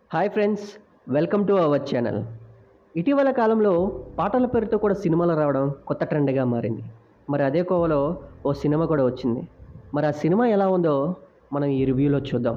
hi friends welcome to our channel ఇటీవల కాలంలో పాటల పేరుతో కూడా సినిమాలు రావడం కొత్త ట్రెండ్గా మారింది మరి అదే కోవలో ఓ సినిమా కూడా వచ్చింది మరి ఆ సినిమా ఎలా ఉందో మనం ఈ రివ్యూలో చూద్దాం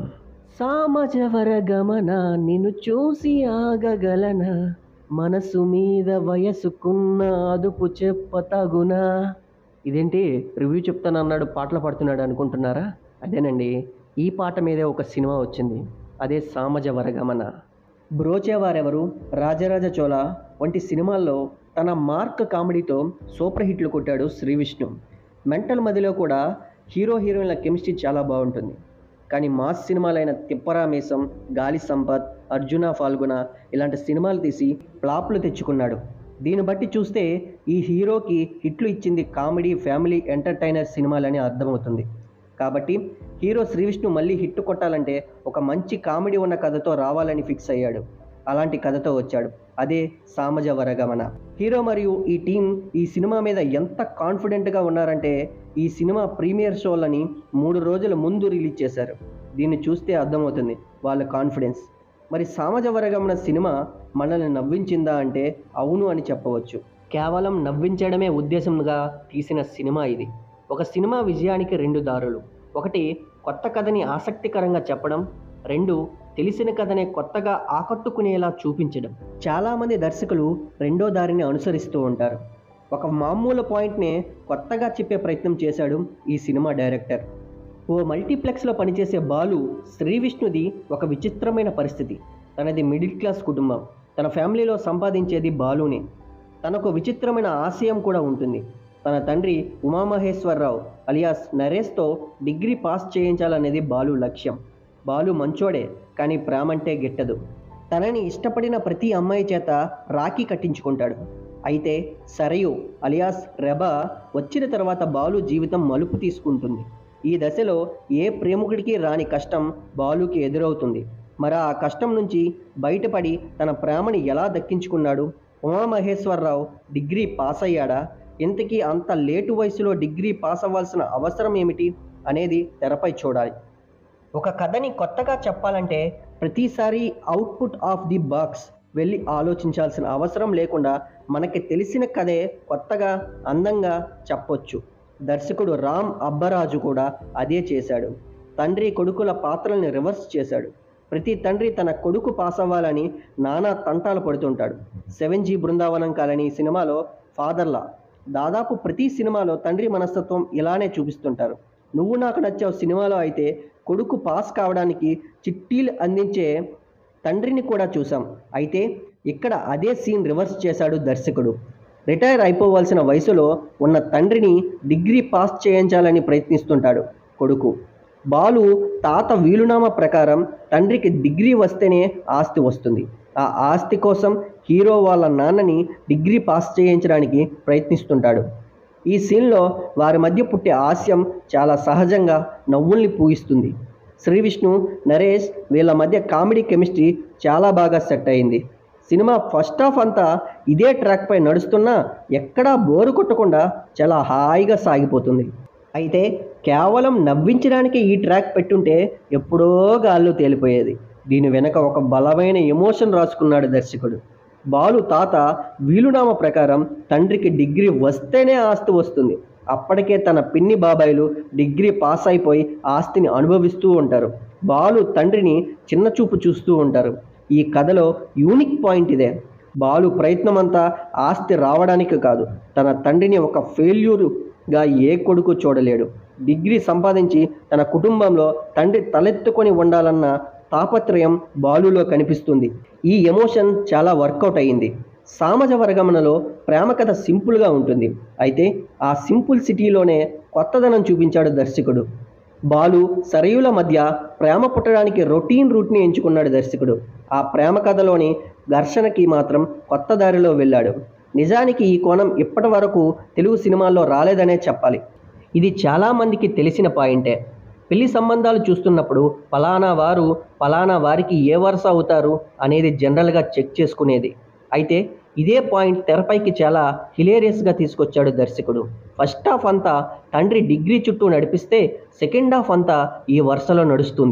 సామజవర గమన నిన్ను చూసి ఆగగలన మనసు మీద వయసుకున్న అదుపు చెప్పతగునా ఇదేంటి రివ్యూ చెప్తాను అన్నాడు పాటలు పాడుతున్నాడు అనుకుంటున్నారా అదేనండి ఈ పాట మీదే ఒక సినిమా వచ్చింది అదే సామజ వరగమన బ్రోచేవారెవరు రాజరాజ చోళ వంటి సినిమాల్లో తన మార్క్ కామెడీతో సూపర్ హిట్లు కొట్టాడు శ్రీ విష్ణు మెంటల్ మదిలో కూడా హీరో హీరోయిన్ల కెమిస్ట్రీ చాలా బాగుంటుంది కానీ మాస్ సినిమాలైన తిప్పరామేశం గాలి సంపత్ అర్జున ఫాల్గుణ ఇలాంటి సినిమాలు తీసి ఫ్లాప్లు తెచ్చుకున్నాడు దీన్ని బట్టి చూస్తే ఈ హీరోకి హిట్లు ఇచ్చింది కామెడీ ఫ్యామిలీ ఎంటర్టైనర్ సినిమాలని అర్థమవుతుంది కాబట్టి హీరో శ్రీ విష్ణు మళ్ళీ హిట్ కొట్టాలంటే ఒక మంచి కామెడీ ఉన్న కథతో రావాలని ఫిక్స్ అయ్యాడు అలాంటి కథతో వచ్చాడు అదే సామజ వరగమన హీరో మరియు ఈ టీం ఈ సినిమా మీద ఎంత కాన్ఫిడెంట్గా ఉన్నారంటే ఈ సినిమా ప్రీమియర్ షోలని మూడు రోజుల ముందు రిలీజ్ చేశారు దీన్ని చూస్తే అర్థమవుతుంది వాళ్ళ కాన్ఫిడెన్స్ మరి సామజ వరగమన సినిమా మనల్ని నవ్వించిందా అంటే అవును అని చెప్పవచ్చు కేవలం నవ్వించడమే ఉద్దేశంగా తీసిన సినిమా ఇది ఒక సినిమా విజయానికి రెండు దారులు ఒకటి కొత్త కథని ఆసక్తికరంగా చెప్పడం రెండు తెలిసిన కథనే కొత్తగా ఆకట్టుకునేలా చూపించడం చాలామంది దర్శకులు రెండో దారిని అనుసరిస్తూ ఉంటారు ఒక మామూలు పాయింట్నే కొత్తగా చెప్పే ప్రయత్నం చేశాడు ఈ సినిమా డైరెక్టర్ ఓ మల్టీప్లెక్స్లో పనిచేసే బాలు శ్రీ విష్ణుది ఒక విచిత్రమైన పరిస్థితి తనది మిడిల్ క్లాస్ కుటుంబం తన ఫ్యామిలీలో సంపాదించేది బాలునే తనకు విచిత్రమైన ఆశయం కూడా ఉంటుంది తన తండ్రి ఉమామహేశ్వరరావు అలియాస్ నరేష్తో డిగ్రీ పాస్ చేయించాలనేది బాలు లక్ష్యం బాలు మంచోడే కానీ ప్రేమంటే గిట్టదు తనని ఇష్టపడిన ప్రతి అమ్మాయి చేత రాఖీ కట్టించుకుంటాడు అయితే సరయు అలియాస్ రెబ వచ్చిన తర్వాత బాలు జీవితం మలుపు తీసుకుంటుంది ఈ దశలో ఏ ప్రేమికుడికి రాని కష్టం బాలుకి ఎదురవుతుంది మరి ఆ కష్టం నుంచి బయటపడి తన ప్రేమని ఎలా దక్కించుకున్నాడు ఉమామహేశ్వరరావు డిగ్రీ పాస్ అయ్యాడా ఇంతకీ అంత లేటు వయసులో డిగ్రీ పాస్ అవ్వాల్సిన అవసరం ఏమిటి అనేది తెరపై చూడాలి ఒక కథని కొత్తగా చెప్పాలంటే ప్రతిసారి అవుట్పుట్ ఆఫ్ ది బాక్స్ వెళ్ళి ఆలోచించాల్సిన అవసరం లేకుండా మనకి తెలిసిన కథే కొత్తగా అందంగా చెప్పొచ్చు దర్శకుడు రామ్ అబ్బరాజు కూడా అదే చేశాడు తండ్రి కొడుకుల పాత్రల్ని రివర్స్ చేశాడు ప్రతి తండ్రి తన కొడుకు పాస్ అవ్వాలని నానా తంటాలు పడుతుంటాడు సెవెన్ జీ బృందావనం కాలని సినిమాలో ఫాదర్లా దాదాపు ప్రతి సినిమాలో తండ్రి మనస్తత్వం ఇలానే చూపిస్తుంటారు నువ్వు నాకు నచ్చావు సినిమాలో అయితే కొడుకు పాస్ కావడానికి చిట్టీలు అందించే తండ్రిని కూడా చూసాం అయితే ఇక్కడ అదే సీన్ రివర్స్ చేశాడు దర్శకుడు రిటైర్ అయిపోవాల్సిన వయసులో ఉన్న తండ్రిని డిగ్రీ పాస్ చేయించాలని ప్రయత్నిస్తుంటాడు కొడుకు బాలు తాత వీలునామా ప్రకారం తండ్రికి డిగ్రీ వస్తేనే ఆస్తి వస్తుంది ఆ ఆస్తి కోసం హీరో వాళ్ళ నాన్నని డిగ్రీ పాస్ చేయించడానికి ప్రయత్నిస్తుంటాడు ఈ సీన్లో వారి మధ్య పుట్టే హాస్యం చాలా సహజంగా నవ్వుల్ని పూయిస్తుంది శ్రీ విష్ణు నరేష్ వీళ్ళ మధ్య కామెడీ కెమిస్ట్రీ చాలా బాగా సెట్ అయింది సినిమా ఫస్ట్ హాఫ్ అంతా ఇదే ట్రాక్పై నడుస్తున్నా ఎక్కడా బోరు కొట్టకుండా చాలా హాయిగా సాగిపోతుంది అయితే కేవలం నవ్వించడానికి ఈ ట్రాక్ పెట్టుంటే ఎప్పుడో గాల్లో తేలిపోయేది దీని వెనక ఒక బలమైన ఎమోషన్ రాసుకున్నాడు దర్శకుడు బాలు తాత వీలునామ ప్రకారం తండ్రికి డిగ్రీ వస్తేనే ఆస్తి వస్తుంది అప్పటికే తన పిన్ని బాబాయిలు డిగ్రీ పాస్ అయిపోయి ఆస్తిని అనుభవిస్తూ ఉంటారు బాలు తండ్రిని చిన్న చూపు చూస్తూ ఉంటారు ఈ కథలో యూనిక్ పాయింట్ ఇదే బాలు ప్రయత్నమంతా ఆస్తి రావడానికి కాదు తన తండ్రిని ఒక ఫెయిల్యూరుగా ఏ కొడుకు చూడలేడు డిగ్రీ సంపాదించి తన కుటుంబంలో తండ్రి తలెత్తుకొని ఉండాలన్న తాపత్రయం బాలులో కనిపిస్తుంది ఈ ఎమోషన్ చాలా వర్కౌట్ అయ్యింది సామజ వర్గమనలో ప్రేమ కథ సింపుల్గా ఉంటుంది అయితే ఆ సింపుల్ సిటీలోనే కొత్తదనం చూపించాడు దర్శకుడు బాలు సరయుల మధ్య ప్రేమ పుట్టడానికి రొటీన్ రూట్ని ఎంచుకున్నాడు దర్శకుడు ఆ ప్రేమ కథలోని ఘర్షణకి మాత్రం కొత్త దారిలో వెళ్ళాడు నిజానికి ఈ కోణం ఇప్పటి వరకు తెలుగు సినిమాల్లో రాలేదనే చెప్పాలి ఇది చాలామందికి తెలిసిన పాయింటే పెళ్లి సంబంధాలు చూస్తున్నప్పుడు పలానా వారు పలానా వారికి ఏ వరుస అవుతారు అనేది జనరల్గా చెక్ చేసుకునేది అయితే ఇదే పాయింట్ తెరపైకి చాలా హిలేరియస్గా తీసుకొచ్చాడు దర్శకుడు ఫస్ట్ హాఫ్ అంతా తండ్రి డిగ్రీ చుట్టూ నడిపిస్తే సెకండ్ హాఫ్ అంతా ఈ వరుసలో నడుస్తుంది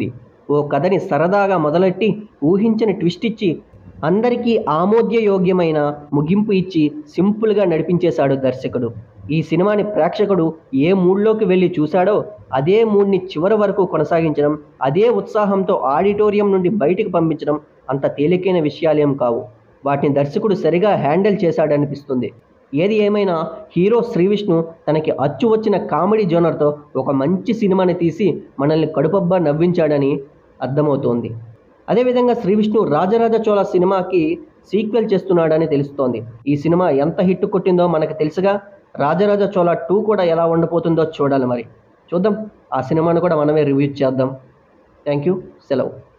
ఓ కథని సరదాగా మొదలెట్టి ఊహించని ట్విస్ట్ ఇచ్చి అందరికీ ఆమోద్యయోగ్యమైన ముగింపు ఇచ్చి సింపుల్గా నడిపించేశాడు దర్శకుడు ఈ సినిమాని ప్రేక్షకుడు ఏ మూడ్లోకి వెళ్ళి చూశాడో అదే మూడ్ని చివరి వరకు కొనసాగించడం అదే ఉత్సాహంతో ఆడిటోరియం నుండి బయటికి పంపించడం అంత తేలికైన విషయాలేం కావు వాటిని దర్శకుడు సరిగా హ్యాండిల్ చేశాడనిపిస్తుంది ఏది ఏమైనా హీరో శ్రీ విష్ణు తనకి అచ్చు వచ్చిన కామెడీ జోనర్తో ఒక మంచి సినిమాని తీసి మనల్ని కడుపబ్బా నవ్వించాడని అర్థమవుతోంది అదేవిధంగా శ్రీ విష్ణు రాజరాజ చోళ సినిమాకి సీక్వెల్ చేస్తున్నాడని తెలుస్తోంది ఈ సినిమా ఎంత హిట్ కొట్టిందో మనకు తెలుసుగా రాజరాజ చోళ టూ కూడా ఎలా ఉండబోతుందో చూడాలి మరి చూద్దాం ఆ సినిమాను కూడా మనమే రివ్యూ చేద్దాం థ్యాంక్ యూ సెలవు